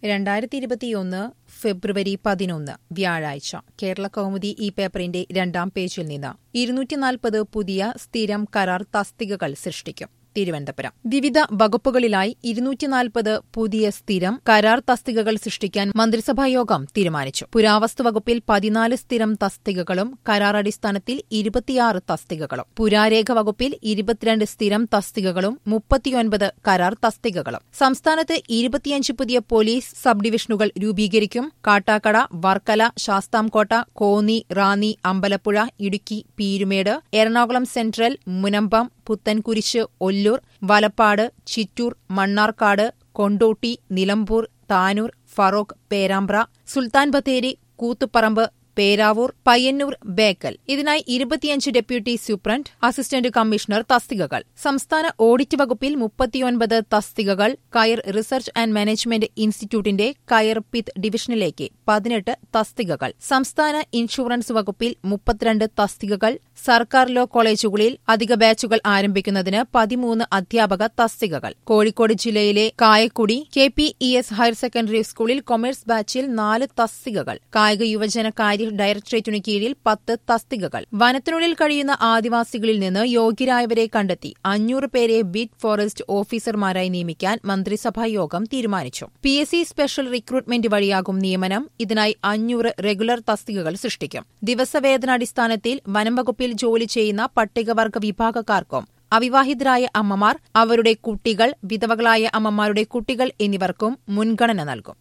രണ്ടായിരത്തി ഇരുപത്തിയൊന്ന് ഫെബ്രുവരി പതിനൊന്ന് വ്യാഴാഴ്ച കേരള കൗമുദി ഈ പേപ്പറിന്റെ രണ്ടാം പേജിൽ നിന്ന് ഇരുന്നൂറ്റിനാൽപ്പത് പുതിയ സ്ഥിരം കരാർ തസ്തികകൾ സൃഷ്ടിക്കും തിരുവനന്തപുരം വിവിധ വകുപ്പുകളിലായി ഇരുന്നൂറ്റിനാൽപ്പത് പുതിയ സ്ഥിരം കരാർ തസ്തികകൾ സൃഷ്ടിക്കാൻ മന്ത്രിസഭായോഗം തീരുമാനിച്ചു പുരാവസ്തു വകുപ്പിൽ പതിനാല് സ്ഥിരം തസ്തികകളും കരാർ അടിസ്ഥാനത്തിൽ ഇരുപത്തിയാറ് തസ്തികകളും പുരാരേഖ വകുപ്പിൽ ഇരുപത്തിരണ്ട് സ്ഥിരം തസ്തികകളും മുപ്പത്തിയൊൻപത് കരാർ തസ്തികകളും സംസ്ഥാനത്ത് ഇരുപത്തിയഞ്ച് പുതിയ പോലീസ് സബ് ഡിവിഷനുകൾ രൂപീകരിക്കും കാട്ടാക്കട വർക്കല ശാസ്താംകോട്ട കോന്നി റാന്നി അമ്പലപ്പുഴ ഇടുക്കി പീരുമേട് എറണാകുളം സെൻട്രൽ മുനമ്പം പുത്തൻകുരിശ് ഒല്ലൂർ വലപ്പാട് ചിറ്റൂർ മണ്ണാർക്കാട് കൊണ്ടോട്ടി നിലമ്പൂർ താനൂർ ഫറോക്ക് പേരാമ്പ്ര സുൽത്താൻ ബത്തേരി കൂത്തുപറമ്പ് പേരാവൂർ പയ്യന്നൂർ ബേക്കൽ ഇതിനായി ഇരുപത്തിയഞ്ച് ഡെപ്യൂട്ടി സൂപ്രണ്ട് അസിസ്റ്റന്റ് കമ്മീഷണർ തസ്തികകൾ സംസ്ഥാന ഓഡിറ്റ് വകുപ്പിൽ മുപ്പത്തിയൊൻപത് തസ്തികകൾ കയർ റിസർച്ച് ആൻഡ് മാനേജ്മെന്റ് ഇൻസ്റ്റിറ്റ്യൂട്ടിന്റെ കയർ പിത്ത് ഡിവിഷനിലേക്ക് പതിനെട്ട് തസ്തികകൾ സംസ്ഥാന ഇൻഷുറൻസ് വകുപ്പിൽ മുപ്പത്തിരണ്ട് തസ്തികകൾ സർക്കാർ ലോ കോളേജുകളിൽ അധിക ബാച്ചുകൾ ആരംഭിക്കുന്നതിന് പതിമൂന്ന് അധ്യാപക തസ്തികകൾ കോഴിക്കോട് ജില്ലയിലെ Kayakkudi K P E S higher secondary സ്കൂളിൽ കൊമേഴ്സ് ബാച്ചിൽ നാല് തസ്തികകൾ കായിക യുവജന കാര്യ ഡയറക്ടറേറ്റിനു കീഴിൽ പത്ത് തസ്തികകൾ വനത്തിനുള്ളിൽ കഴിയുന്ന ആദിവാസികളിൽ നിന്ന് യോഗ്യരായവരെ കണ്ടെത്തി അഞ്ഞൂറ് പേരെ ബീറ്റ് ഫോറസ്റ്റ് ഓഫീസർമാരായി നിയമിക്കാൻ മന്ത്രിസഭാ യോഗം തീരുമാനിച്ചു P S C special recruitment വഴിയാകും നിയമനം ഇതിനായി അഞ്ഞൂറ് റെഗുലർ തസ്തികകൾ സൃഷ്ടിക്കും ദിവസവേതനാടിസ്ഥാനത്തിൽ വനം വകുപ്പിൽ ജോലി ചെയ്യുന്ന പട്ടികവർഗ വിഭാഗക്കാർക്കും അവിവാഹിതരായ അമ്മമാർ അവരുടെ കുട്ടികൾ വിധവകളായ അമ്മമാരുടെ കുട്ടികൾ എന്നിവർക്കും മുൻഗണന നൽകും